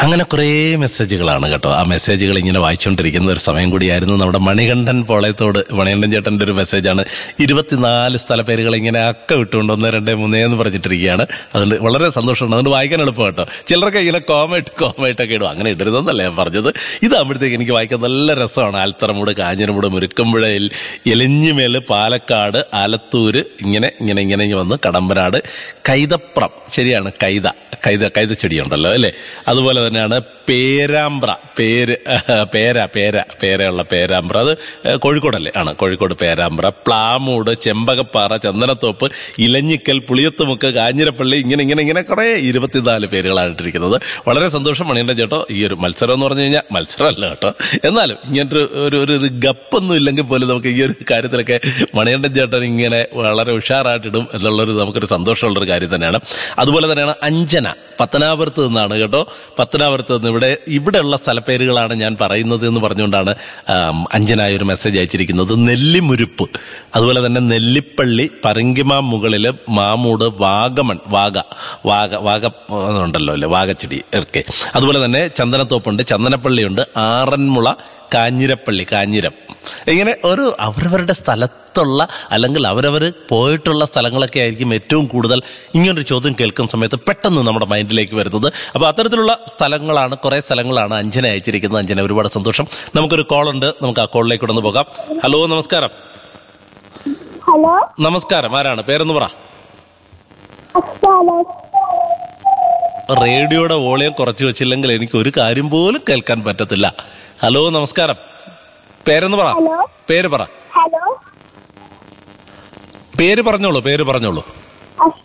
അങ്ങനെ കുറേ മെസ്സേജുകളാണ് കേട്ടോ ആ മെസ്സേജുകൾ ഇങ്ങനെ വായിച്ചുകൊണ്ടിരിക്കുന്ന ഒരു സമയം കൂടിയായിരുന്നു നമ്മുടെ മണികണ്ഠൻ പോളയത്തോട് മണികണ്ഠൻ ചേട്ടൻ്റെ ഒരു മെസ്സേജാണ് ഇരുപത്തിനാല് സ്ഥലപ്പേരുകൾ ഇങ്ങനെ അക്ക വിട്ടുകൊണ്ട് ഒന്ന് രണ്ട് മൂന്നേ എന്ന് പറഞ്ഞിട്ടിരിക്കുകയാണ് അതുകൊണ്ട് വളരെ സന്തോഷമുണ്ട് അതുകൊണ്ട് വായിക്കാൻ എളുപ്പം കേട്ടോ ചിലരൊക്കെ ഇങ്ങനെ കോമായിട്ട് കോമായിട്ടൊക്കെ ഇടും അങ്ങനെ ഇടരുതെന്നല്ല ഞാൻ പറഞ്ഞത് ഇതാകുമ്പോഴത്തേക്ക് എനിക്ക് വായിക്കാൻ നല്ല രസമാണ് ആൽത്തറമൂട് കാഞ്ഞിരമൂട് മുരുക്കമ്പുഴയിൽ എലിഞ്ഞിമേല് പാലക്കാട് ആലത്തൂര് ഇങ്ങനെ ഇങ്ങനെ ഇങ്ങനെ ഇങ്ങനെ വന്ന് കടമ്പനാട് കൈതപ്രം ശരിയാണ് കൈത കൈത കൈതച്ചെടിയുണ്ടല്ലോ അല്ലേ അതുപോലെ തന്നെയാണ് പേരാമ്പ്ര പേര് പേര പേര പേരയുള്ള പേരാമ്പ്ര അത് കോഴിക്കോടല്ലേ ആണ് കോഴിക്കോട് പേരാമ്പ്ര പ്ലാമൂട് ചെമ്പകപ്പാറ ചന്ദനത്തോപ്പ് ഇലഞ്ഞിക്കൽ പുളിയത്തുമുക്ക് കാഞ്ഞിരപ്പള്ളി ഇങ്ങനെ ഇങ്ങനെ ഇങ്ങനെ കുറേ ഇരുപത്തിനാല് പേരുകളാണ് ഇട്ടിരിക്കുന്നത് വളരെ സന്തോഷം മണിയന്റെ ചേട്ടോ ഈ ഒരു മത്സരം എന്ന് പറഞ്ഞു കഴിഞ്ഞാൽ മത്സരമല്ല കേട്ടോ എന്നാലും ഇങ്ങനൊരു ഒരു ഒരു ഒരു ഗപ്പൊന്നും ഇല്ലെങ്കിൽ പോലും നമുക്ക് ഈ ഒരു കാര്യത്തിലൊക്കെ മണിയണ്ടൻ ചേട്ടൻ ഇങ്ങനെ വളരെ ഉഷാറായിട്ടിടും എന്നുള്ളൊരു നമുക്കൊരു സന്തോഷമുള്ളൊരു കാര്യം തന്നെയാണ് അതുപോലെ തന്നെയാണ് അഞ്ജന പത്തനാപുരത്ത് നിന്നാണ് കേട്ടോ പത്തനാപുരത്ത് നിന്ന് ഇവിടെ ഇവിടെയുള്ള സ്ഥലപ്പേരുകളാണ് ഞാൻ പറയുന്നത് എന്ന് പറഞ്ഞുകൊണ്ടാണ് ആം, അഞ്ജന ഈ ഒരു മെസ്സേജ് അയച്ചിരിക്കുന്നത് നെല്ലിമുരുപ്പ് അതുപോലെ തന്നെ നെല്ലിപ്പള്ളി പറങ്കിമാ മുകളില് മാമൂട് വാഗമൺ വാഗ വാഗ വാഗ ഉണ്ടല്ലോ അല്ലേ വാഗച്ചെടി ഒക്കെ അതുപോലെ തന്നെ ചന്ദനത്തോപ്പുണ്ട് ചന്ദനപ്പള്ളിയുണ്ട് ആറന്മുള കാഞ്ഞിരപ്പള്ളി കാഞ്ഞിരം ഇങ്ങനെ ഒരു അവരവരുടെ സ്ഥലത്തുള്ള അല്ലെങ്കിൽ അവരവർ പോയിട്ടുള്ള സ്ഥലങ്ങളൊക്കെ ആയിരിക്കും ഏറ്റവും കൂടുതൽ ഇങ്ങനൊരു ചോദ്യം കേൾക്കുന്ന സമയത്ത് പെട്ടെന്ന് നമ്മുടെ മൈൻഡിലേക്ക് വരുന്നത് അപ്പോൾ അത്തരത്തിലുള്ള സ്ഥലങ്ങളാണ് കുറേ സ്ഥലങ്ങളാണ് അഞ്ജന അയച്ചിരിക്കുന്നത് അഞ്ജന ഒരുപാട് സന്തോഷം നമുക്കൊരു കോൾ ഉണ്ട് നമുക്ക് ആ കോളിലേക്ക് ഒന്ന് പോകാം ഹലോ നമസ്കാരം ഹലോ നമസ്കാരം ആരാണ് പേരെന്ന് പറ അസ്സാലം റേഡിയോയുടെ വോളിയം കുറച്ച് വെച്ചില്ലെങ്കിൽ എനിക്ക് ഒരു കാര്യം പോലും കേൾക്കാൻ പറ്റത്തില്ല ഹലോ നമസ്കാരം പേരെന്ന് പറ ഹലോ പേര് പറ ഹലോ പേര് പറഞ്ഞോളൂ പേര് പറഞ്ഞോളൂ